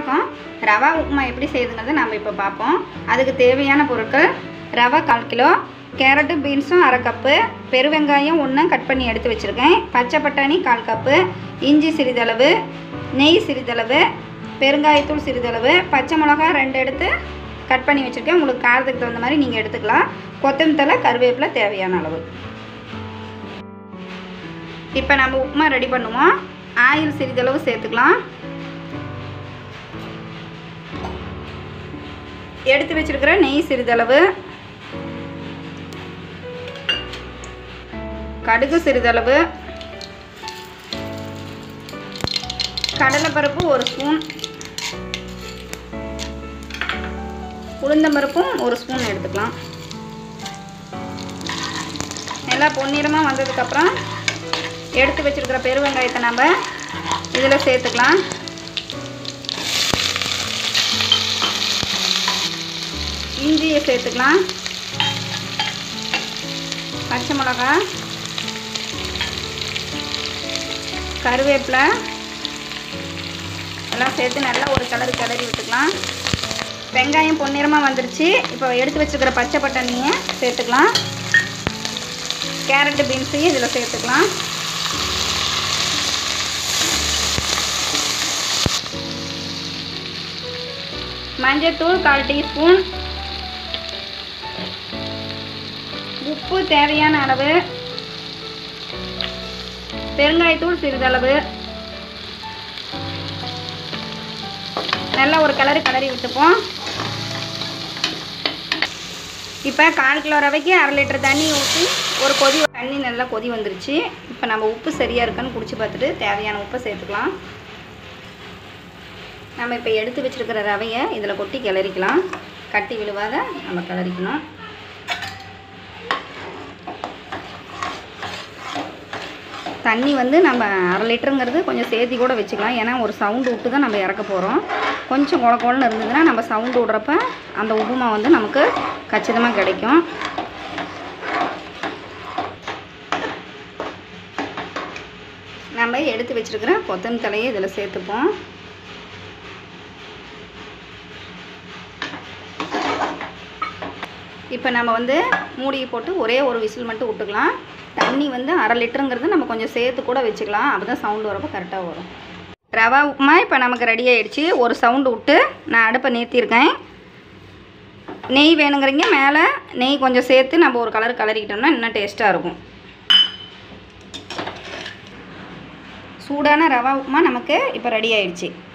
வணக்கம் ரவா உப்புமா எப்படி செய்யுதுங்கிறத நம்ம இப்போ பார்ப்போம் அதுக்கு தேவையான பொருட்கள் ரவா கால் கிலோ கேரட்டு பீன்ஸும் அரை கப்பு பெருவெங்காயம் ஒன்று கட் பண்ணி எடுத்து வச்சுருக்கேன் பச்சை பட்டாணி கால் கப்பு இஞ்சி சிறிதளவு நெய் சிறிதளவு பெருங்காயத்தூள் சிறிதளவு பச்சை மிளகா ரெண்டு எடுத்து கட் பண்ணி வச்சுருக்கேன் உங்களுக்கு காரத்துக்கு தகுந்த மாதிரி நீங்கள் எடுத்துக்கலாம் கொத்தமல்லி தழை கருவேப்பிலை தேவையான அளவு இப்போ நம்ம உப்புமா ரெடி பண்ணுவோம் ஆயில் சிறிதளவு சேர்த்துக்கலாம் எடுத்து வச்சிருக்கிற நெய் சிறிதளவு கடுகு சிறிதளவு கடலைப்பருப்பு ஒரு ஸ்பூன் உளுந்தம்பருப்பும் ஒரு ஸ்பூன் எடுத்துக்கலாம் நல்லா பொன்னிறமாக வந்ததுக்கப்புறம் எடுத்து வச்சிருக்கிற பெருவெங்காயத்தை நம்ம இதில் சேர்த்துக்கலாம் இஞ்சியை சேர்த்துக்கலாம் பச்சை மிளகா கருவேப்பிலை எல்லாம் சேர்த்து நல்லா ஒரு கலரு கிளறி விட்டுக்கலாம் வெங்காயம் பொன்னிறமாக வந்துருச்சு இப்போ எடுத்து வச்சுருக்கிற பச்சை பட்டாணியை சேர்த்துக்கலாம் கேரட்டு பீன்ஸையும் இதில் சேர்த்துக்கலாம் மஞ்சத்தூள் கால் டீஸ்பூன் உப்பு தேவையான அளவு பெருங்காயத்தூள் சிறிதளவு நல்லா ஒரு கலரு கிளறி விட்டுப்போம் இப்போ கால் கிலோ ரவைக்கு அரை லிட்டர் தண்ணி ஊற்றி ஒரு கொதி தண்ணி நல்லா கொதி வந்துருச்சு இப்போ நம்ம உப்பு சரியாக இருக்கான்னு குடிச்சு பார்த்துட்டு தேவையான உப்பை சேர்த்துக்கலாம் நம்ம இப்போ எடுத்து வச்சுருக்கிற ரவையை இதில் கொட்டி கிளறிக்கலாம் கட்டி விழுவாத நம்ம கிளறிக்கணும் தண்ணி வந்து நம்ம அரை லிட்டருங்கிறது கொஞ்சம் சேர்த்தி கூட வச்சுக்கலாம் ஏன்னா ஒரு சவுண்டு விட்டு தான் நம்ம இறக்க போகிறோம் கொஞ்சம் குழ குழன்னு இருந்ததுன்னா நம்ம சவுண்டு விட்றப்ப அந்த உப்புமா வந்து நமக்கு கச்சிதமாக கிடைக்கும் நம்ம எடுத்து வச்சுருக்கிற கொத்தமல்லி தலையை இதில் சேர்த்துப்போம் இப்போ நம்ம வந்து மூடியை போட்டு ஒரே ஒரு விசில் மட்டும் விட்டுக்கலாம் தண்ணி வந்து அரை லிட்டருங்கிறது நம்ம கொஞ்சம் சேர்த்து கூட வச்சுக்கலாம் அப்போ தான் சவுண்டு வரப்போ கரெக்டாக வரும் ரவா உப்புமா இப்போ நமக்கு ரெடி ஆயிடுச்சு ஒரு சவுண்டு விட்டு நான் அடுப்பை நிறுத்தியிருக்கேன் நெய் வேணுங்கிறீங்க மேலே நெய் கொஞ்சம் சேர்த்து நம்ம ஒரு கலர் கலரிக்கிட்டோம்னா இன்னும் டேஸ்ட்டாக இருக்கும் சூடான ரவா உப்புமா நமக்கு இப்போ ரெடி ஆயிடுச்சு